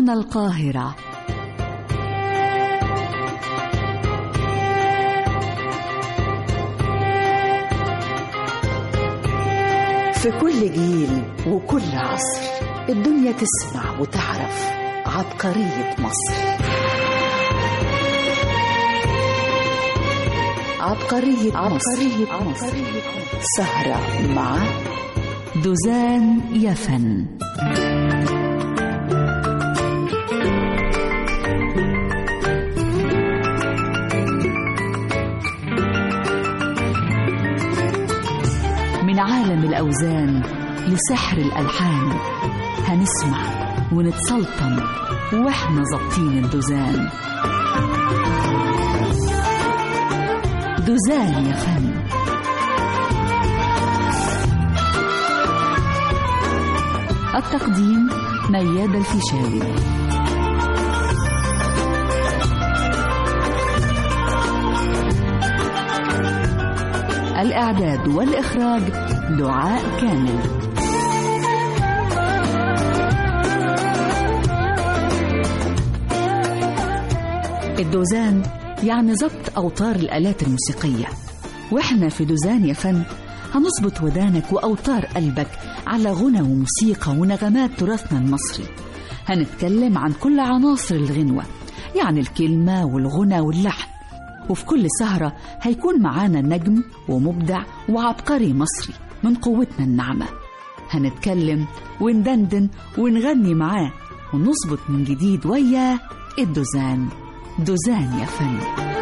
هنا القاهرة في كل جيل وكل عصر الدنيا تسمع وتعرف عبقرية مصر عبقرية, عبقرية مصر. مصر سهرة مع دوزان يفن من عالم الأوزان لسحر الألحان هنسمع ونتسلطن واحنا ظابطين الدوزان دوزان يا فن التقديم مياد الفيشاوي الإعداد والإخراج دعاء كامل الدوزان يعني ضبط أوتار الآلات الموسيقية وإحنا في دوزان يا فن هنظبط ودانك وأوتار قلبك على غنى وموسيقى ونغمات تراثنا المصري هنتكلم عن كل عناصر الغنوة يعني الكلمة والغنى واللحن وفي كل سهرة هيكون معانا نجم ومبدع وعبقري مصري من قوتنا الناعمة هنتكلم وندندن ونغني معاه ونظبط من جديد وياه الدوزان دوزان يا فن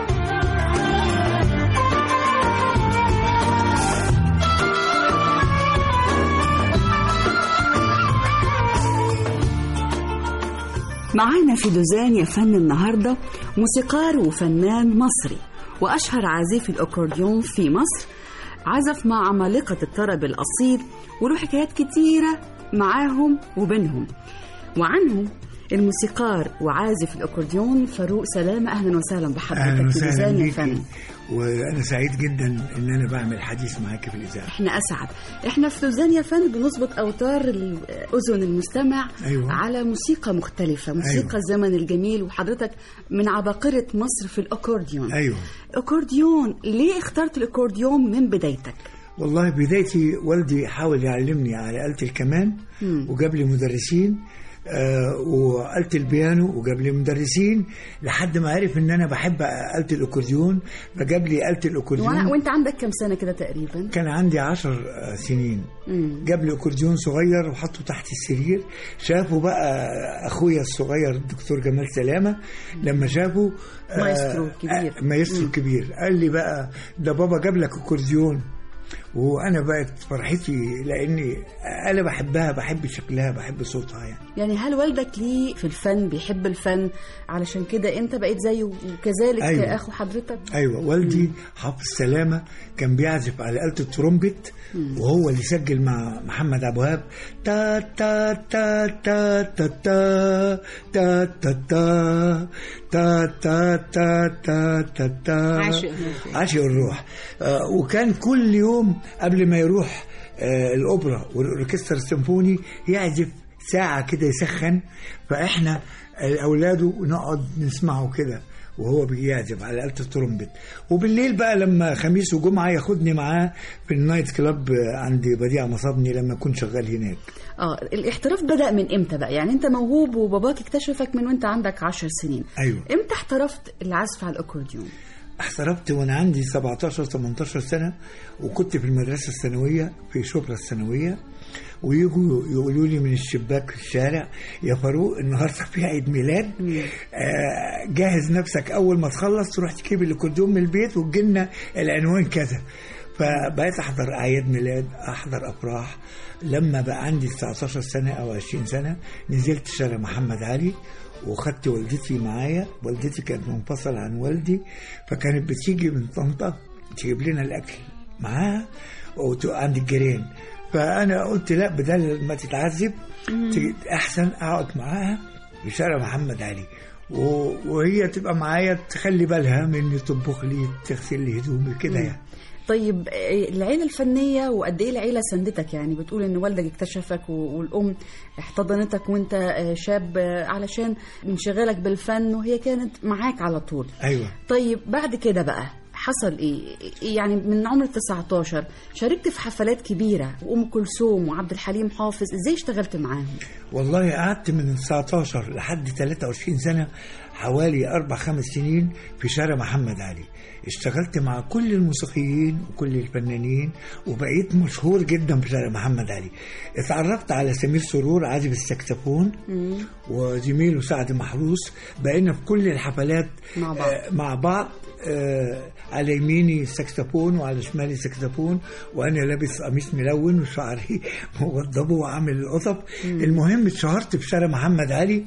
معانا في دوزان يا فن النهاردة موسيقار وفنان مصري وأشهر عازف الأكورديون في مصر عزف مع عمالقة الطرب الأصيل وله حكايات كتيرة معاهم وبينهم وعنهم الموسيقار وعازف الأكورديون فاروق سلامة أهلا وسهلا بحضرتك اهلا في وسهلا دوزان يا بيكي فن وانا سعيد جدا ان انا بعمل حديث معاك في الاذاعه احنا اسعد احنا في دوزان يا فن بنظبط اوتار اذن المستمع أيوة. على موسيقى مختلفه موسيقى أيوة. الزمن الجميل وحضرتك من عباقره مصر في الاكورديون ايوه اكورديون ليه اخترت الاكورديون من بدايتك والله بدايتي والدي حاول يعلمني على آلة الكمان مم. وجاب لي مدرسين آه وآلة البيانو وجاب لي مدرسين لحد ما عرف ان انا بحب آلة الاكورديون فجاب لي آلة وأنا الاكورديون وانت عندك كم سنه كده تقريبا كان عندي عشر آه، سنين مم. جاب لي اكورديون صغير وحطه تحت السرير شافه بقى اخويا الصغير الدكتور جمال سلامه لما شافه آه، مايسترو كبير. آه، مايسترو كبير قال لي بقى ده بابا جاب لك اكورديون وانا بقت فرحتي لاني انا بحبها بحب شكلها بحب صوتها يعني يعني هل والدك ليه في الفن بيحب الفن علشان كده انت بقيت زيه وكذلك أيوة. اخو حضرتك ايوه والدي حافظ سلامه كان بيعزف على آلة الترومبت وهو اللي سجل مع محمد عبد الوهاب تا تا تا تا تا تا تا تا تا تا تا تا تا تا تا عاشق عاشق الروح آه، وكان كل يوم قبل ما يروح آه، الاوبرا والاوركسترا السيمفوني يعزف ساعه كده يسخن فاحنا آه، اولاده نقعد نسمعه كده وهو بيعزف على آلة الترومبت وبالليل بقى لما خميس وجمعة ياخدني معاه في النايت كلاب آه، عند بديع مصابني لما كنت شغال هناك اه الاحتراف بدأ من امتى بقى يعني انت موهوب وباباك اكتشفك من وانت عندك عشر سنين أيوه امتى احترفت العزف على الاكورديون احترفت وانا عندي 17 18 سنه وكنت في المدرسه الثانويه في شبرا الثانويه ويجوا يقولوا لي من الشباك في الشارع يا فاروق النهارده في عيد ميلاد آه جهز نفسك اول ما تخلص تروح تجيب الاكورديون من البيت وتجيلنا العنوان كذا فبقيت احضر اعياد ميلاد احضر افراح لما بقى عندي 19 سنه او 20 سنه نزلت شارع محمد علي وخدت والدتي معايا والدتي كانت منفصلة عن والدي فكانت بتيجي من طنطا تجيب لنا الأكل معاها وت- عند الجيران فأنا قلت لا بدل ما تتعذب ت- أحسن أقعد معاها في شارع محمد علي و- وهي تبقى معايا تخلي بالها مني تطبخ لي تغسل لي هدومي كده يعني طيب آه، العيله الفنيه وقد ايه العيله ساندتك يعني بتقول ان والدك اكتشفك و- والام احتضنتك وانت آه، شاب آه، علشان انشغالك بالفن وهي كانت معاك على طول ايوه طيب بعد كده بقى حصل ايه يعني من عمر 19 شاركت في حفلات كبيره وام كلثوم وعبد الحليم حافظ ازاي اشتغلت معاهم والله قعدت من 19 لحد 23 سنة حوالي أربع خمس سنين في شارع محمد علي اشتغلت مع كل الموسيقيين وكل الفنانين وبقيت مشهور جدا في شارع محمد علي اتعرفت على سمير سرور عازف السكسفون وزميله سعد محروس بقينا في كل الحفلات مع بعض. آه، مع بعض آه، على يميني سكسفون وعلى شمالي سكسفون وانا لابس قميص ملون وشعري موضبه وعامل القطب المهم اتشهرت في شارع محمد علي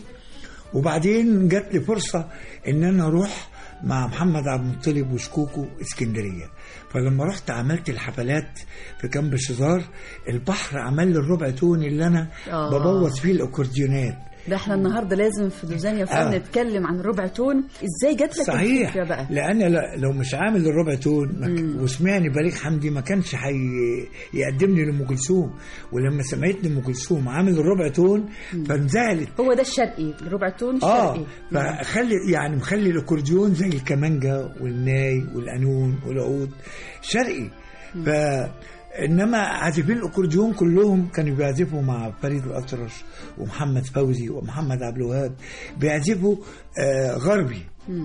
وبعدين جات لي فرصه ان انا اروح مع محمد عبد المطلب وشكوكو اسكندريه فلما رحت عملت الحفلات في كامب الشزار البحر عمل لي الربع تون اللي انا آه. ببوظ فيه الاكورديونات ده احنا النهارده لازم في دوزانيا فن آه. نتكلم عن الربع تون ازاي جات لك صحيح الفكره بقى لان ل- لو مش عامل الربع تون ما ك- وسمعني بليغ حمدي ما كانش حي يقدمني لام كلثوم ولما سمعتني ام كلثوم عامل الربع تون فانزعلت هو ده الشرقي الربع تون اه الشرقي فخلي يعني مخلي الاكورديون زي الكمانجا والناي والقانون والعود شرقي ف انما عازفين الاكورديون كلهم كانوا بيعزفوا مع فريد الاطرش ومحمد فوزي ومحمد عبد الوهاب بيعزفوا آه غربي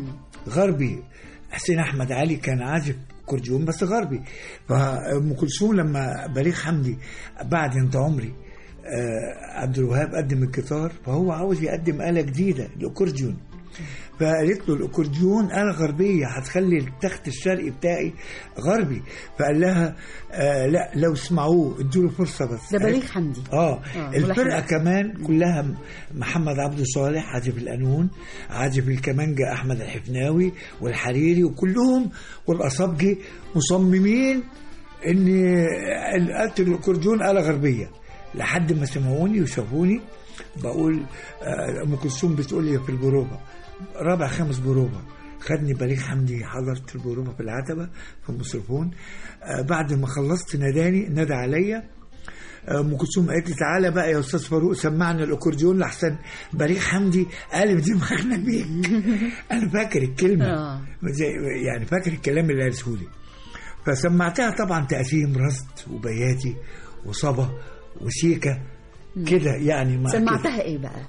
غربي حسين احمد علي كان عازف اكورديون بس غربي فام كلثوم لما بليغ حمدي بعد انت عمري آه، عبد الوهاب قدم الجيتار فهو عاوز يقدم آلة جديدة الأكورديون فقالت له الأكورديون آلة غربية هتخلي التخت الشرقي بتاعي غربي فقال لها آه لا لو اسمعوه ادوا له فرصة بس ده بليغ حمدي اه آه، الفرقه ملحن. كمان كلها م- محمد عبد صالح عازف القانون عازف الكمانجا احمد الحفناوي والحريري وكلهم والاصابجي مصممين ان آلة الاكورديون آلة غربيه لحد ما سمعوني وشافوني بقول آه، ام كلثوم بتقول لي في البروفه رابع خامس بروفه خدني بليغ حمدي حضرت البروفه في العتبه في الميكروفون آه، بعد ما خلصت ناداني نادى عليا ام كلثوم قالت لي تعالى بقى يا استاذ فاروق سمعنا الاكورديون لحسن بليغ حمدي قالب دماغنا بيك انا فاكر الكلمه آه. زي يعني فاكر الكلام اللي قاله لي فسمعتها طبعا تقسيم رصد وبياتي وصبا وسيكا كده يعني مع كده. سمعتها ايه بقى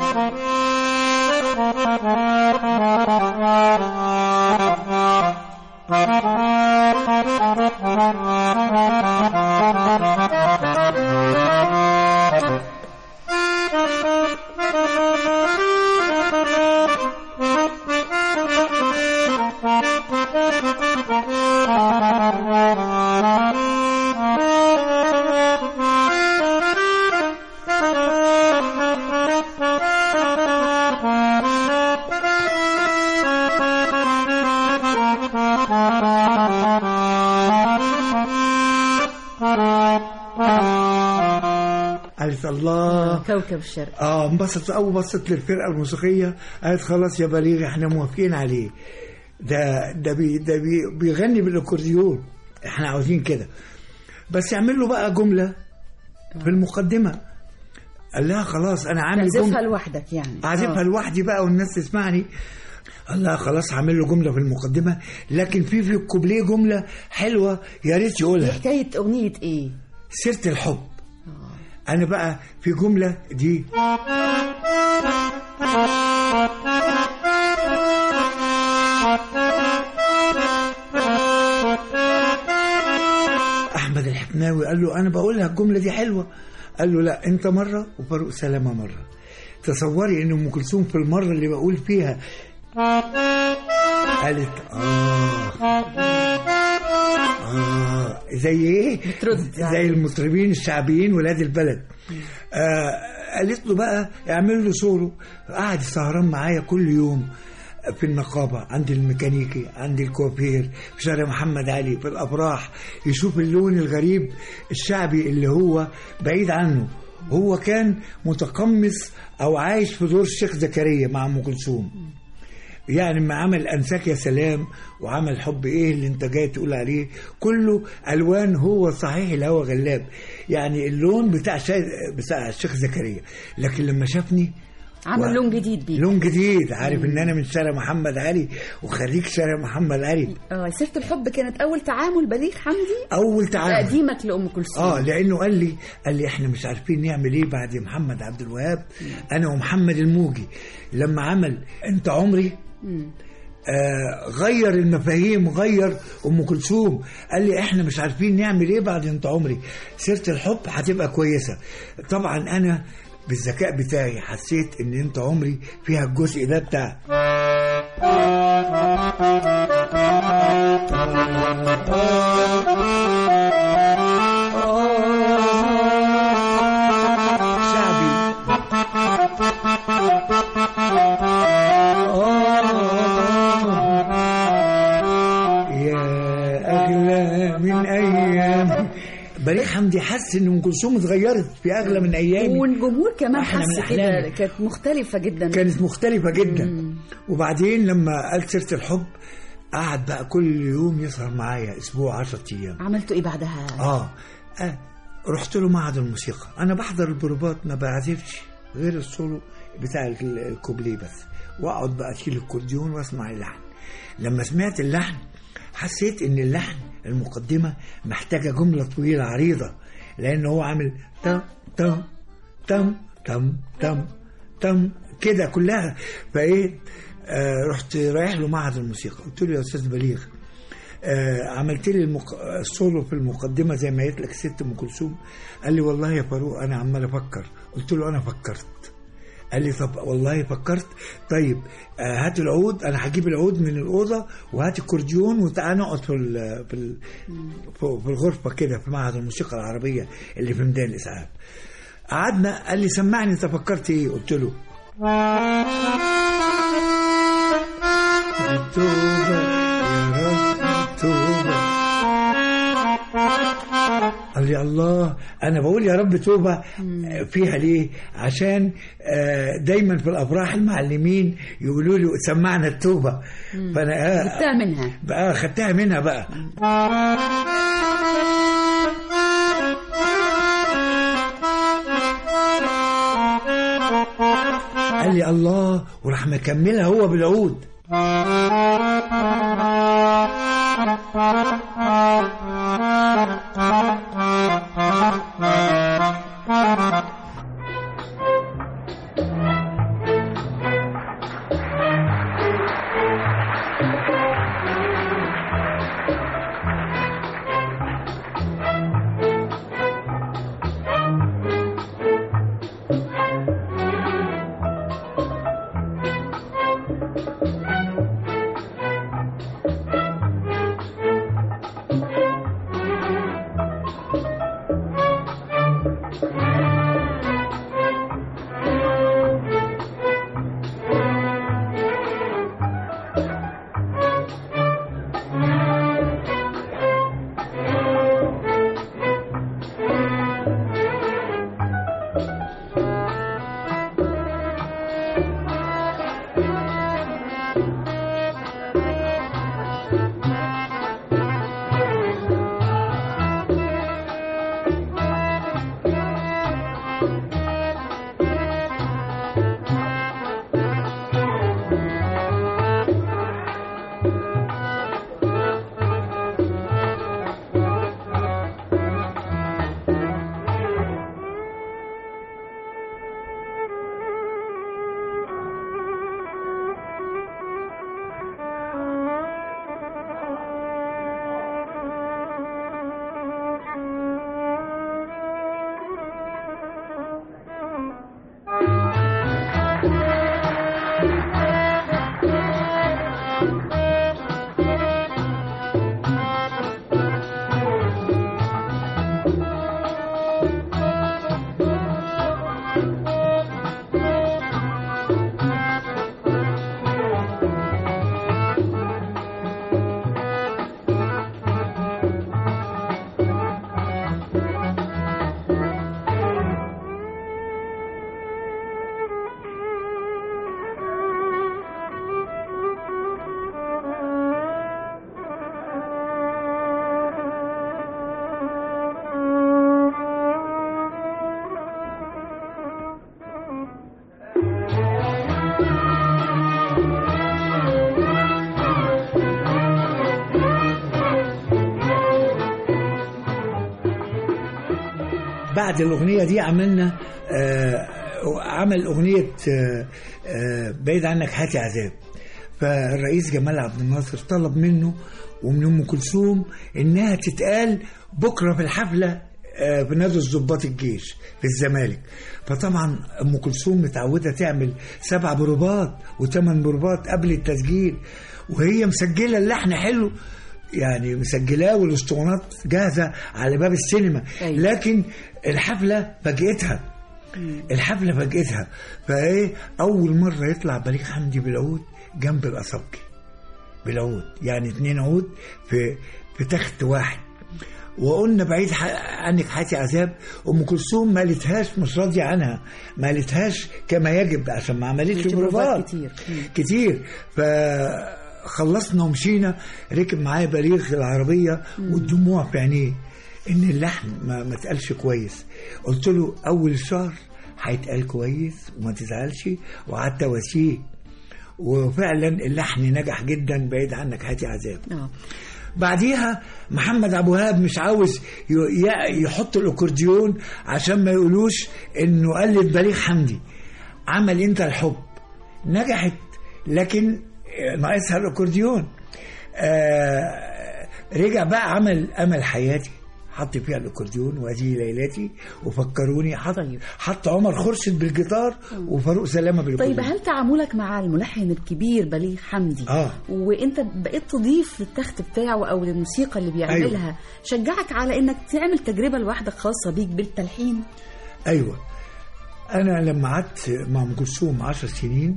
قالت الله كوكب الشرق اه انبسط او بصت للفرقه الموسيقيه قالت خلاص يا بليغ احنا موافقين عليه ده ده بي ده بي بيغني بالاكورديون احنا عاوزين كده بس يعمل له بقى جمله في المقدمه قال لها خلاص انا عامل تعزفها جمله لوحدك يعني اعزفها آه. لوحدي بقى والناس تسمعني قال لها خلاص هعمل له جمله في المقدمه لكن في في الكوبليه جمله حلوه يا ريت دي يقولها حكايه اغنيه ايه سيره الحب انا بقى في جمله دي احمد الحفناوي قال له انا بقولها الجمله دي حلوه قال له لا انت مره وفاروق سلامه مره تصوري ان ام كلثوم في المره اللي بقول فيها قالت اه اه زي ايه بترد زي المطربين الشعبيين ولاد البلد آه قالت له بقى اعمل له سولو قعد سهران معايا كل يوم في النقابة عند الميكانيكي عند الكوافير في شارع محمد علي في الأفراح يشوف اللون الغريب الشعبي اللي هو بعيد عنه هو كان متقمص أو عايش في دور الشيخ زكريا مع أم كلثوم يعني ما عمل انساك يا سلام وعمل حب ايه اللي انت جاي تقول عليه كله الوان هو صحيح الهوى غلاب يعني اللون بتاع شا... بتاع الشيخ زكريا لكن لما شافني عمل و- لون جديد بيه لون جديد عارف ان انا من شارع محمد علي وخريج شارع محمد علي اه سيرة الحب كانت أول تعامل بليغ حمدي اول تعامل تقديمك لأم كلثوم اه لانه قال لي قال لي احنا مش عارفين نعمل ايه بعد محمد عبد الوهاب انا ومحمد الموجي لما عمل انت عمري مم. آه غير المفاهيم غير ام كلثوم قال لي احنا مش عارفين نعمل ايه بعد انت عمري سيره الحب هتبقى كويسه طبعا انا بالذكاء بتاعي حسيت ان انت عمري فيها الجزء ده بتاع شعبي يا أغلى من أيام بليغ حمدي حس إن أم كلثوم اتغيرت في أغلى من أيامي والجمهور كمان أحلى من حس كده أحلامي. كانت مختلفة جدا كانت مختلفة جدا وبعدين لما قال سيرة الحب قعد بقى كل يوم يسهر معايا أسبوع عشرة أيام عملتوا ايه بعدها؟ آه. آه رحت له معهد الموسيقى أنا بحضر البروفات ما بعزفش غير السولو بتاع ال- الكوبليه بس وأقعد بقى أشيل الكورديون وأسمع اللحن لما سمعت اللحن حسيت إن اللحن المقدمة محتاجة جملة طويلة عريضة لأن هو عامل تم تم تم تم تم تم كده كلها فايه آه رحت رايح له معهد الموسيقى قلت له يا استاذ بليغ آه عملت لي المق... السولو في المقدمه زي ما قالت لك ست ام كلثوم قال لي والله يا فاروق انا عمال افكر قلت له انا فكرت قال لي طب والله فكرت طيب آه هات العود انا هجيب العود من الاوضه وهات الكورديون وتعالى نقعد في ال في, ال في في الغرفه كده في معهد الموسيقى العربيه اللي في ميدان الاسعاف قعدنا قال لي سمعني انت فكرت ايه قلت له توبة يا رب توبة قال لي الله انا بقول يا رب توبه فيها ليه عشان آه، دايما في الافراح المعلمين يقولوا لي سمعنا التوبه فانا آه، جبتها منها بقى خدتها منها بقى قال لي الله وراح مكملها هو بالعود بعد الاغنيه دي عملنا آه عمل اغنيه آه آه بعيد عنك هاتي عذاب فالرئيس جمال عبد الناصر طلب منه ومن ام كلثوم انها تتقال بكره في الحفله آه، في نادي الضباط الجيش في الزمالك فطبعا ام كلثوم متعوده تعمل سبع بروبات وثمان بروبات قبل التسجيل وهي مسجله اللحن حلو يعني مسجلاه والاسطوانات جاهزه على باب السينما أيوة. لكن الحفله فاجئتها الحفله فاجئتها فايه اول مره يطلع بليغ حمدي بالعود جنب الاصابجي بالعود يعني اتنين عود في في تخت واحد وقلنا بعيد ح- عنك حياتي عذاب ام كلثوم ما قالتهاش مش راضيه عنها ما قالتهاش كما يجب عشان ما عملتش عملتش بروفات بروفات كتير. مم. كتير فخلصنا ومشينا ركب معايا بليغ العربيه والدموع في عينيه ان اللحن ما, ما اتقالش كويس قلت له اول الشهر هيتقال كويس وما تزعلش وقعدت اواسيه وفعلا اللحن نجح جدا بعيد عنك هاتي عذاب اه بعديها محمد عبد الوهاب مش عاوز ي- ي- يحط الاكورديون عشان ما يقولوش انه قلد بليغ حمدي عمل انت الحب نجحت لكن آه، ناقصها الاكورديون آه رجع بقى عمل امل حياتي حط فيها الاكورديون وهذه ليلاتي وفكروني حط طيب. حط عمر خورشيد بالجيتار وفاروق سلامه بالاكورديون طيب هل تعاملك مع الملحن الكبير بليغ حمدي آه. وانت بقيت تضيف للتخت بتاعه او للموسيقى اللي بيعملها أيوة. شجعك على انك تعمل تجربه لوحدك خاصه بيك بالتلحين ايوه انا لما قعدت مع ام كلثوم 10 سنين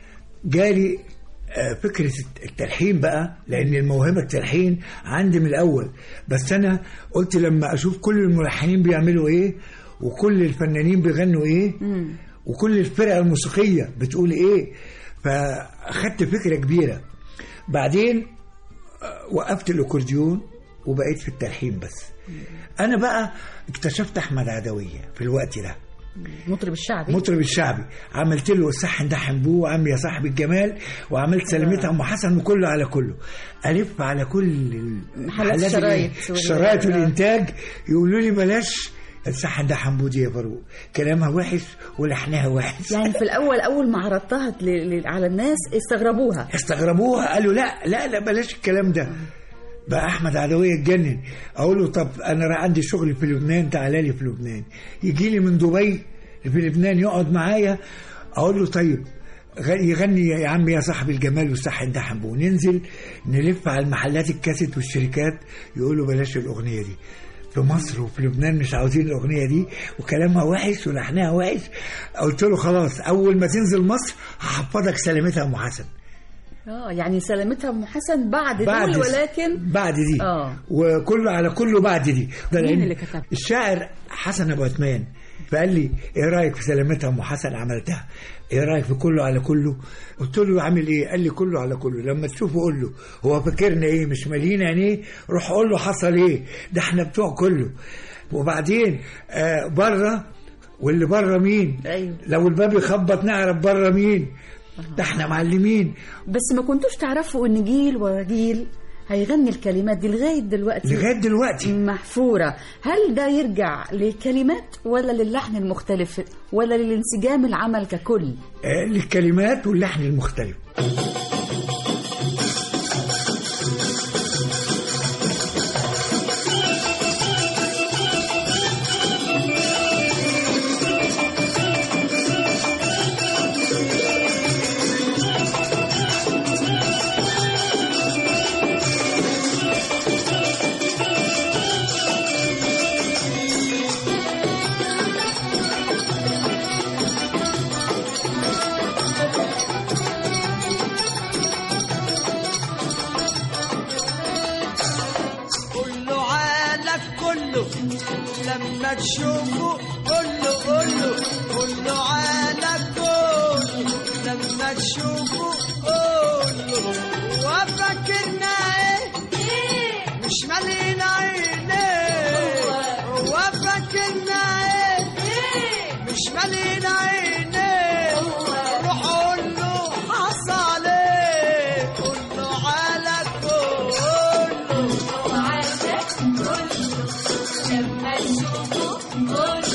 جالي آه، فكرة التلحين بقى لأن الموهبة التلحين عندي من الأول بس أنا قلت لما أشوف كل الملحنين بيعملوا إيه وكل الفنانين بيغنوا إيه وكل الفرقة الموسيقية بتقول إيه فأخدت فكرة كبيرة بعدين آه، وقفت الأكورديون وبقيت في التلحين بس أنا بقى اكتشفت أحمد عدوية في الوقت ده مطرب الشعبي مطرب الشعبي عملت له الصحن ده حنبوه وعم يا صاحب الجمال وعملت سلامتها ام حسن وكله على كله الف على كل ال- محلات محلات الشرايط. ال- الشرايط والانتاج يقولوا لي بلاش الصحن ده حنبوه دي يا فاروق كلامها وحش ولحنها وحش يعني في الاول اول ما عرضتها ل- ل- على الناس استغربوها استغربوها قالوا لا لا لا بلاش الكلام ده بقى احمد عدويه اتجنن اقول له طب انا را- عندي شغل في لبنان تعالى لي في لبنان يجي لي من دبي في لبنان يقعد معايا اقول له طيب غ- يغني يا عم يا صاحب الجمال والصحن ده حنبو ننزل نلف على المحلات الكاسيت والشركات يقولوا بلاش الاغنيه دي في مصر وفي لبنان مش عاوزين الاغنيه دي وكلامها وحش ولحنها وحش قلت له خلاص اول ما تنزل مصر هحفظك سلامتها ام حسن اه يعني سلامتها ام حسن بعد, بعد دول ولكن بعد دي آه. وكله على كله بعد دي ده مين لأن اللي كتب؟ الشاعر حسن ابو عثمان فقال لي ايه رايك في سلامتها ام حسن عملتها ايه رايك في كله على كله قلت له عامل ايه قال لي كله على كله لما تشوفه قول له هو فاكرنا ايه مش مالين عينيه روح قول له حصل ايه ده احنا بتوع كله وبعدين آه بره واللي بره مين أيوة. لو الباب يخبط نعرف بره مين ده احنا معلمين بس ما كنتوش تعرفوا ان جيل ورا جيل هيغني الكلمات دي لغايه دلوقتي لغايه دلوقتي محفورة هل ده يرجع لكلمات ولا للحن المختلف ولا للانسجام العمل ككل آه، للكلمات واللحن المختلف كله عالك كله لما تشوفه كله كله كله عالك كله لما تشوفه كله وفاكرنا ايه مش مالين عينيه وفاكرنا ايه مش مالين عينيه روح قول له حصل ايه كله عالك كله وعندك كله لما تشوفه كله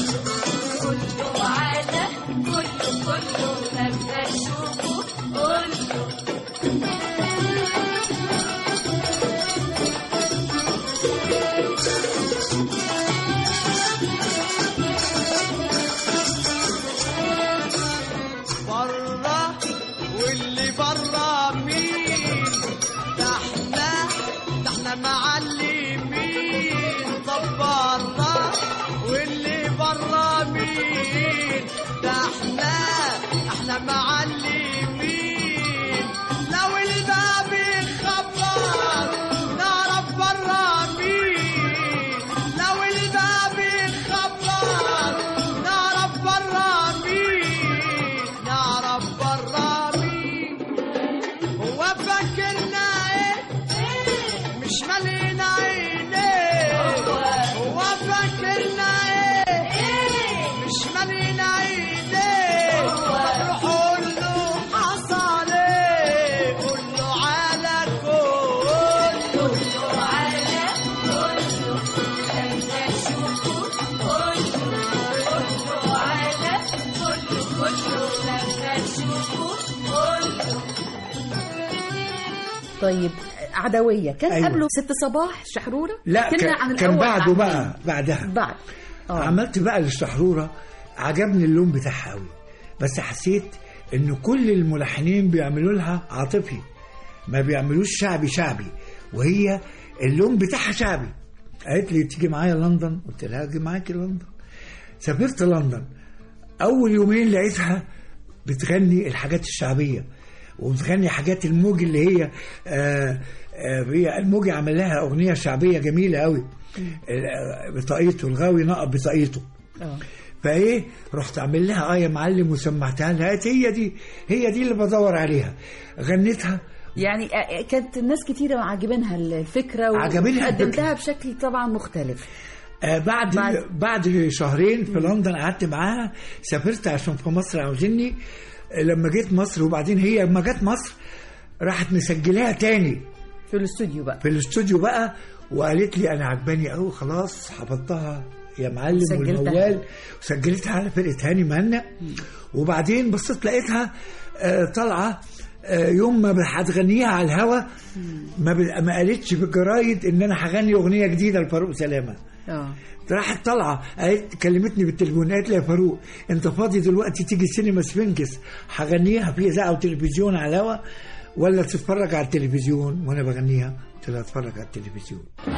طيب عدويه كان أيوة. قبله ست صباح شحروره لا كنا كان, عن كان الأول بعده عن بقى مين؟ بعدها بعد اه عملت بقى للشحرورة عجبني اللون بتاعها قوي بس حسيت ان كل الملحنين بيعملوا لها عاطفي ما بيعملوش شعبي شعبي وهي اللون بتاعها شعبي قالت لي تيجي معايا لندن قلت لها اجي معاكي لندن سافرت لندن اول يومين لقيتها بتغني الحاجات الشعبيه وبتغني حاجات الموج اللي هي آه آه هي الموجي عمل لها اغنيه شعبيه جميله قوي آه، بطاقيته الغاوي نقب بطاقيته اه فايه رحت اعمل لها اه يا معلم وسمعتها لها قالت هي دي هي دي اللي بدور عليها غنيتها يعني آه، كانت الناس كتيرة عاجبينها الفكرة عجبنها وقدمتها بشكل طبعا مختلف آه بعد بعد- بعد, بعد شهرين في لندن قعدت معاها سافرت عشان في مصر عاوزيني آه، لما جيت مصر وبعدين هي لما جت مصر راحت مسجلاها تاني في الاستوديو بقى في الاستوديو بقى وقالت لي انا عجباني قوي خلاص حفظتها يا معلم سجلتها. والموال وسجلتها على فرقه هاني مهنا وبعدين بصيت لقيتها آه، طالعه آه، يوم ما هتغنيها على الهوا ما, ب- ما قالتش في الجرايد ان انا هغني اغنيه جديده لفاروق سلامه اه راحت طالعه قالت كلمتني بالتليفون قالت لي يا فاروق انت فاضي دلوقتي تيجي سينما سفنكس هغنيها في اذاعه وتلفزيون على الهوا ولا تتفرج على التلفزيون وانا بغنيها قلت لها اتفرج على التلفزيون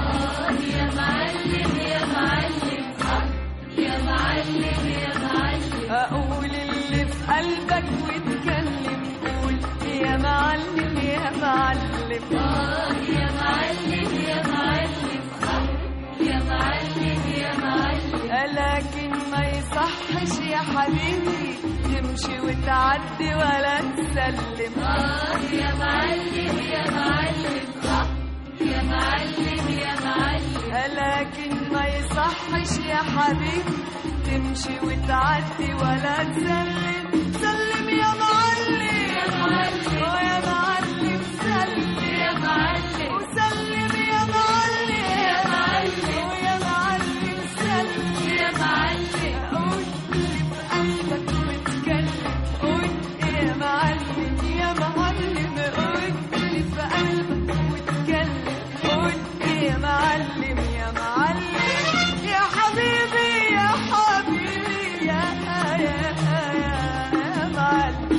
أقول اللي في قلبك واتكلم قول يا معلم يا معلم يا معلم يا معلم يا معلم يا معلم لكن ما يصحش يا حبيبي تمشي وتعدي ولا تسلم يا معلم يا معلم يا معلم يا معلم لكن ما يصحش يا حبيبي تمشي وتعدي ولا تسلم سلم يا معلم يا معلم ويا معلم سلم يا معلم وسلم يا معلم يا معلم ويا معلم سلم يا معلم قول اللي في قلبك واتكلم قول يا معلم يا معلم قول اللي في قلبك واتكلم قول يا معلم يا معلم يا حبيبي يا حبيبي يا يا يا, يا معلم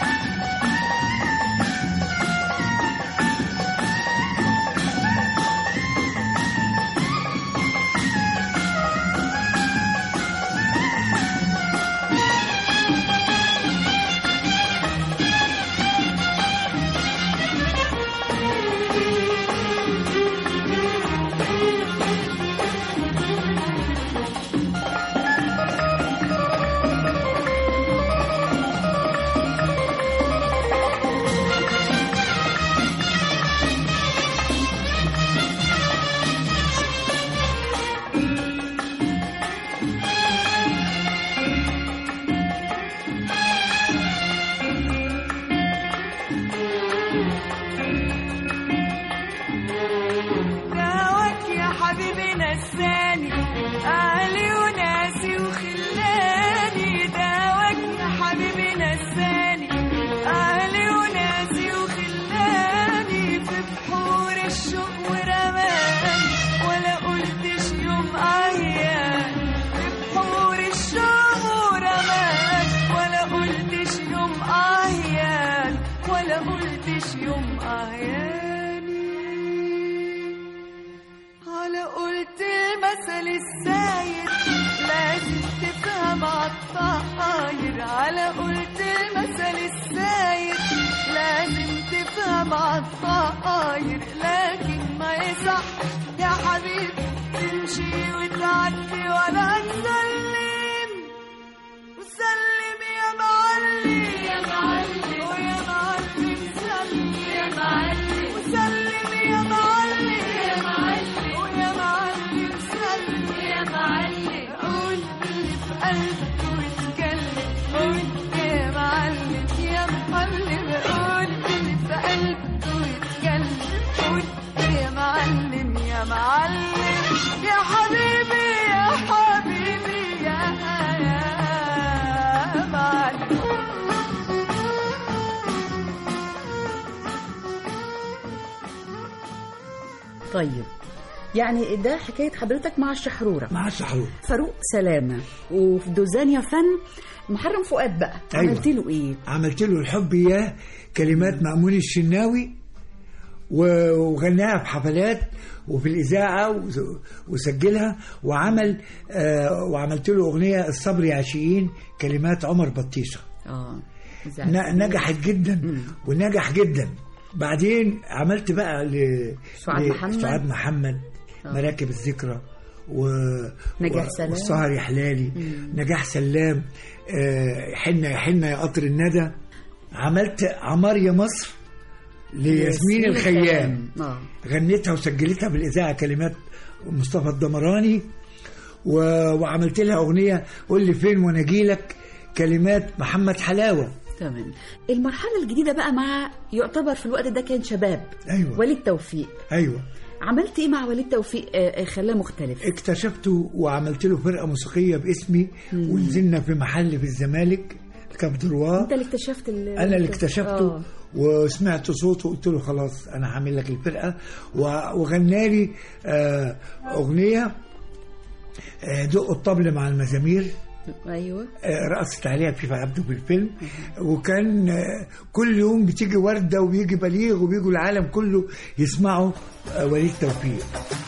دعوك يا حبيبي نساني أهلي وناسي وخلاني دعوك يا حبيبي نساني أهلي وناسي وخلاني في بحور الشوق ورماني ولا قلتش يوم أيام في بحور الشوق ورماني ولا قلتش يوم أيام ولا قلتش يوم أياني على قلت المثل الساير لازم تفهم عالطاير على قلت المثل الساير لازم تفهم عالطاير لكن ما يصح يا حبيبي تمشي وتعدي ولا تسلم وسلم يا معلم يا معلم ويا معلم سلم يا معلم وسلم يا معلم يا معلم ويا معلم سلم يا معلم قول اللي في قلبك واتكلم قول يا معلم يا معلم قول اللي في قلبك واتكلم قول يا معلم يا معلم يا حبيبي يا حبيبي يا يا معلم طيب يعني ده حكايه حضرتك مع الشحروره مع الشحرور فاروق سلامه وفي دوزانيا فن محرم فؤاد بقى أيوة. عملت له ايه عملت له الحب اياه كلمات مأمون الشناوي و- وغناها في حفلات وفي الإذاعة وس- وسجلها وعمل آه وعملت له أغنية الصبر يا عشيين كلمات عمر بطيشة اه ن- نجحت جدا ونجح جدا بعدين عملت بقى ل سعاد ل- محمد. سعاد محمد مراكب الذكرى و نجاح و- سلام. والسهر يا حلالي نجاح سلام آه، حنة يا حنة يا قطر الندى عملت عمار يا مصر لياسمين الخيام اه غنيتها وسجلتها بالاذاعه كلمات مصطفى الدمراني و... وعملت لها اغنيه قول لي فين وانا اجيلك كلمات محمد حلاوه تمام المرحله الجديده بقى مع يعتبر في الوقت ده كان شباب ايوه وليد توفيق ايوه عملت ايه مع وليد توفيق آه، آه، خلاه مختلف اكتشفته وعملت له فرقه موسيقيه باسمي ونزلنا في محل في الزمالك كاب دروا انت اللي اكتشفت ال- انا اللي اكتشفته آه. وسمعت صوته قلت له خلاص انا هعمل لك الفرقه و- وغنى لي آه، اغنيه آه، دق الطبل مع المزامير ايوه آه، رقصت عليها فيفا عبده في الفيلم وكان آه، كل يوم بتيجي ورده وبيجي بليغ وبيجوا العالم كله يسمعوا آه، وليد توفيق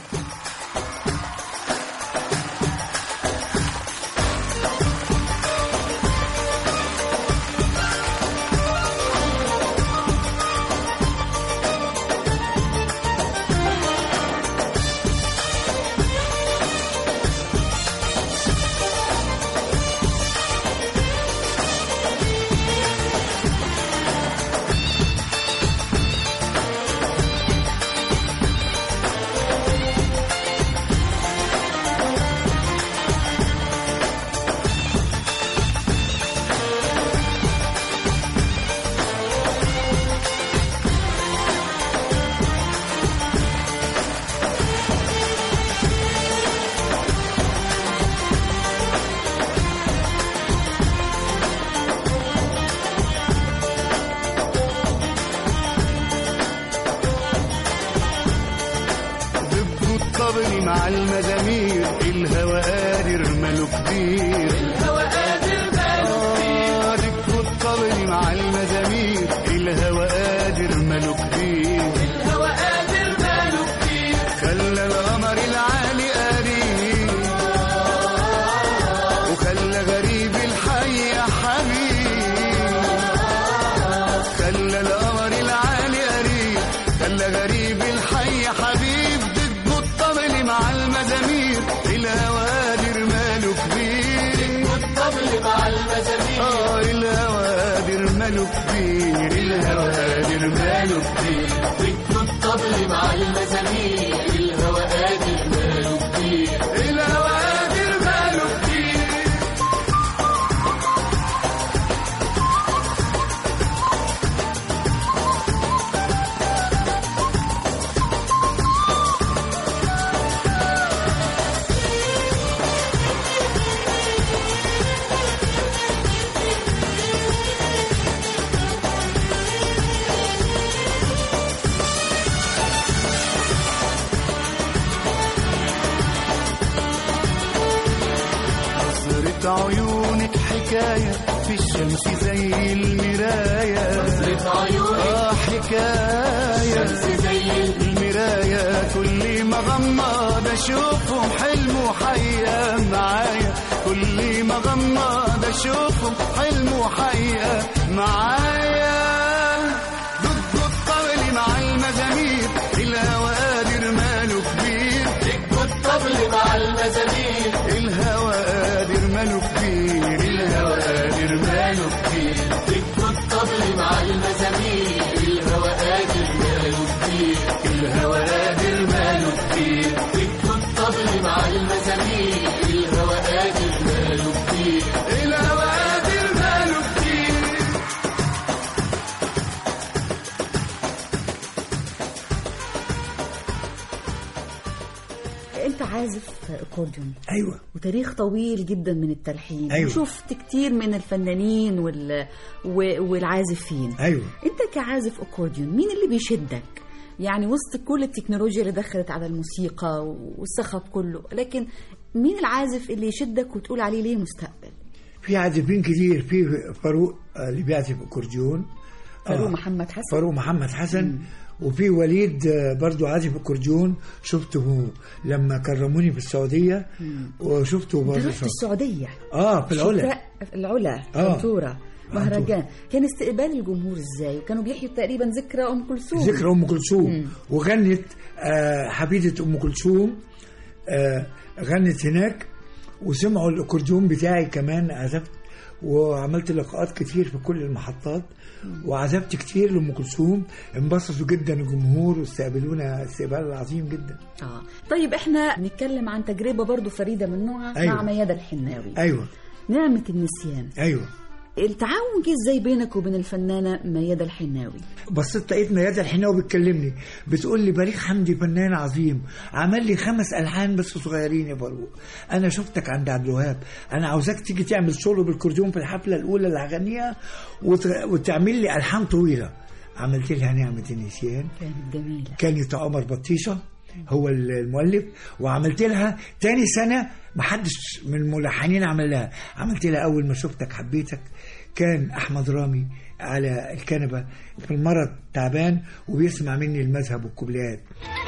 دبوا الطبل مع المزامير الهوى قادر ماله كبير الهوى قادر ماله كبير دبوا الطبل مع المزامير الهوى قادر ماله كبير الهوى قادر ماله كبير خلى القمر العالي قريب وخلى غريب الحي يا حبيب خلى القمر العالي قريب خلى غريب الحي حبيب دب الطبل مع المزامير الهوادر ماله كبير دب الطبل مع المزامير اه الهوادر ماله كبير الهوادر ماله كبير دب الطبل مع المزامير الهوادر ماله كبير الهوادر ماله كبير نظرة عيونك حكاية في الشمس زي المراية نظرة عيونك آه حكاية الشمس زي المراية كل ما غمض أشوفهم حلم وحقيقة معايا كل ما غمض أشوفهم حلم وحقيقة معايا ضد الطبل مع المزامير الهوى قادر ماله كبير ضد الطبل مع المزامير الهوى قادر ماله كبير الهوى قادر ماله كبير ضد الطبل مع المزامير الهوى قادر ماله كبير الهوى قادر ماله كبير ضد الطبل مع المزامير الهوى قادر ماله كبير الهوى قادر ماله كبير انت عازف اكورديون ايوه وتاريخ طويل جدا من التلحين أيوة. وشفت كتير من الفنانين وال... و- والعازفين ايوه انت كعازف اكورديون مين اللي بيشدك يعني وسط كل التكنولوجيا اللي دخلت على الموسيقى والصخب كله لكن مين العازف اللي يشدك وتقول عليه ليه مستقبل في عازفين كتير في فاروق آه، اللي بيعزف اكورديون فاروق آه، محمد حسن فاروق محمد حسن وفي وليد آه، برضو عازف اكورديون شفته لما كرموني في السعوديه وشفته انت برضه رحت السعوديه اه في العلا شتاء- في العلا آه. فنتورا مهرجان كان استقبال الجمهور ازاي وكانوا بيحيوا تقريبا ذكرى ام كلثوم ذكرى ام كلثوم وغنت آه، حفيده ام كلثوم آه، غنت هناك وسمعوا الاكورديون بتاعي كمان عزفت وعملت لقاءات كتير في كل المحطات وعزفت كتير لام كلثوم انبسطوا جدا الجمهور واستقبلونا استقبال عظيم جدا اه طيب احنا نتكلم عن تجربه برضو فريده من نوعها أيوة. مع ميادة الحناوي ايوه نعمه النسيان ايوه التعاون جه ازاي بينك وبين الفنانه ميادة الحناوي بصيت لقيت ميادة الحناوي بتكلمني بتقول لي بليغ حمدي فنان عظيم عمل لي خمس الحان بس صغيرين يا فاروق انا شفتك عند عبد الوهاب انا عاوزاك تيجي تعمل سولو بالكورديون في الحفله الاولى اللي هغنيها وت... وتعمل لي الحان طويله عملت لها نعمه النسيان كانت جميله كانت عمر بطيشه هو المؤلف وعملت لها تاني سنه محدش من الملحنين عمل لها عملت لها اول ما شفتك حبيتك كان احمد رامي على الكنبه في المرض تعبان وبيسمع مني المذهب والكوبليات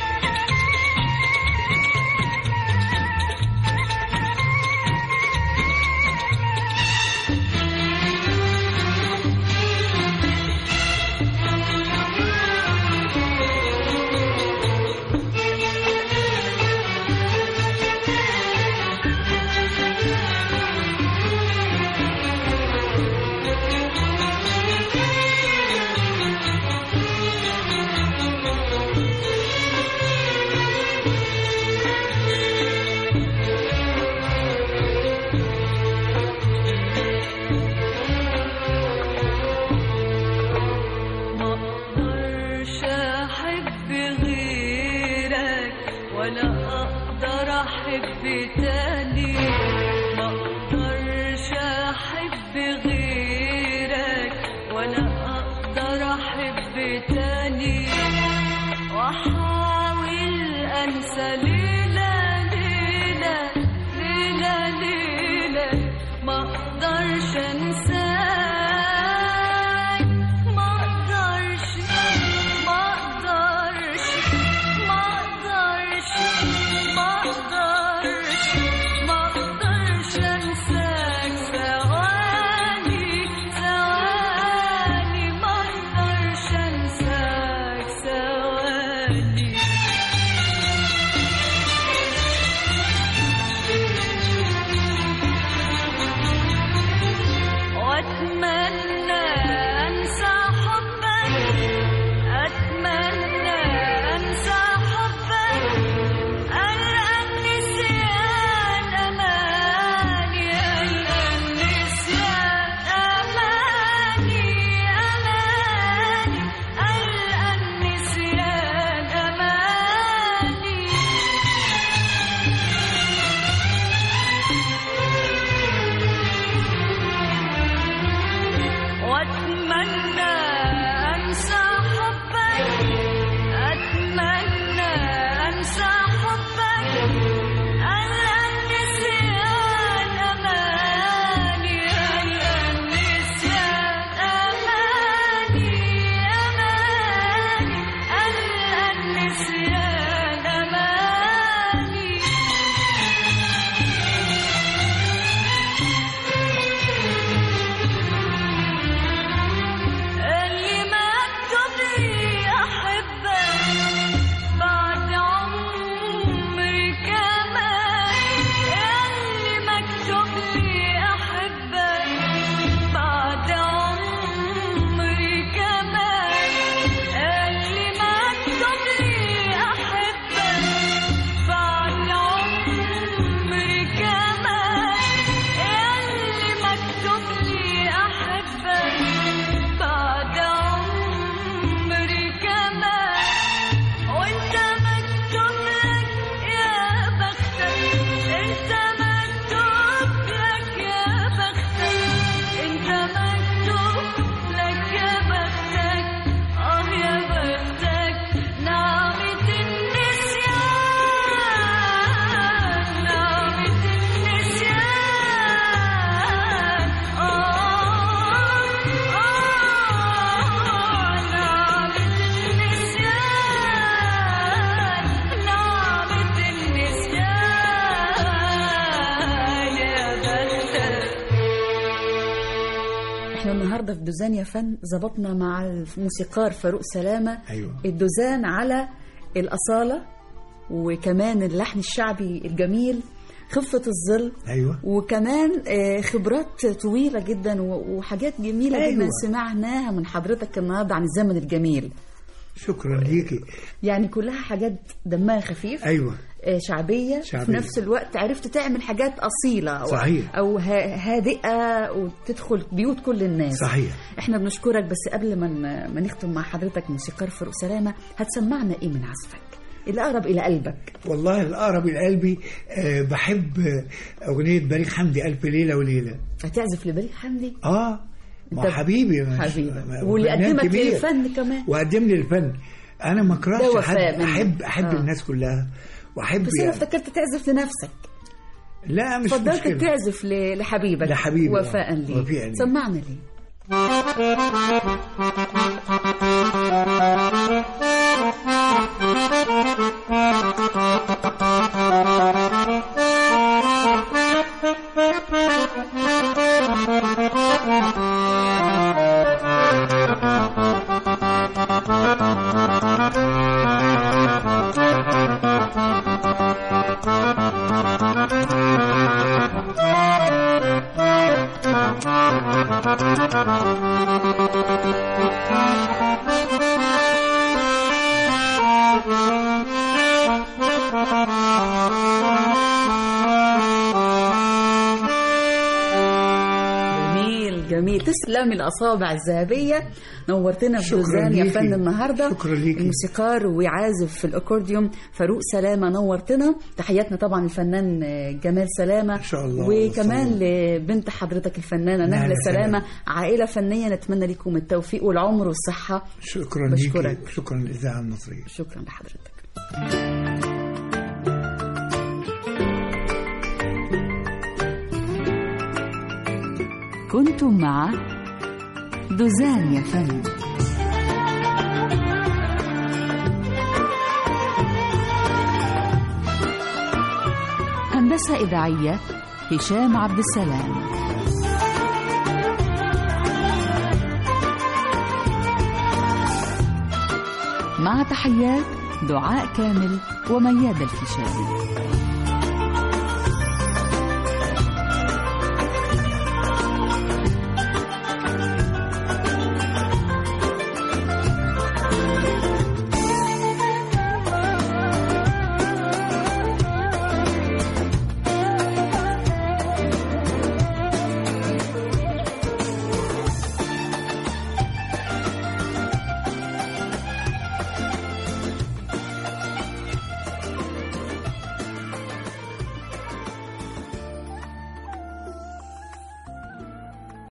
ما اقدرش احب غيرك ولا اقدر احب تاني ما اقدرش احب غيرك ولا اقدر احب تاني واحاول انسى ليلة ليلة ليلة ليلة ما اقدرش انساك ما اقدرش ما اقدرش ما اقدرش ما اقدرش ما اقدرش انساك ثواني ثواني ما اقدرش انساك ثواني النهارده في دوزان يا فن ظبطنا مع الموسيقار فاروق سلامه أيوة. الدوزان على الاصاله وكمان اللحن الشعبي الجميل خفة الظل ايوه وكمان آه، خبرات طويلة جدا و- وحاجات جميلة أيوة. جدا سمعناها من حضرتك النهارده عن الزمن الجميل شكرا ليكي يعني كلها حاجات دمها خفيف ايوه آه، شعبية, شعبية. في نفس الوقت عرفت تعمل حاجات أصيلة أو, صحيح. أو ها- هادئة وتدخل بيوت كل الناس صحيح احنا بنشكرك بس قبل ما ن- ما نختم مع حضرتك موسيقار فاروق سلامة هتسمعنا ايه من عزفك الأقرب إلى قلبك والله الأقرب لقلبي آه بحب آه، أغنية بليغ حمدي ألف ليلة وليلة هتعزف لبليغ حمدي آه ما طب- حبيبي مش- حبيبي ما- واللي فنان قدمك كبير. للفن كمان وقدم لي الفن أنا ما ده أكرهش وفاء حد منك. أحب أحب آه. الناس كلها وأحب بس أنا يعني افتكرت تعزف لنفسك لا مش فضلت مشكلة تعزف ل- لحبيبك لحبيبي، آه. وفاء لي وفاء لي. سمعنا ليه جميل جميل تسلم الأصابع الذهبية نورتنا في شكراً دوزان يا ليكي. فن النهاردة شكراً ليكي. الموسيقار وعازف في الأكورديوم فاروق سلامة نورتنا تحياتنا طبعا الفنان جمال سلامة إن شاء الله. وكمان سلام. لبنت حضرتك الفنانة نهلة نهلة سلامة سلامة. عائلة فنية نتمنى لكم التوفيق والعمر والصحة شكرا بشكرك. ليكي شكرا للإذاعة المصرية شكرا لحضرتك كنتم مع دوزان يا فن هندسة إذاعية هشام عبد السلام مع تحيات دعاء كامل ومياد الفيشاوي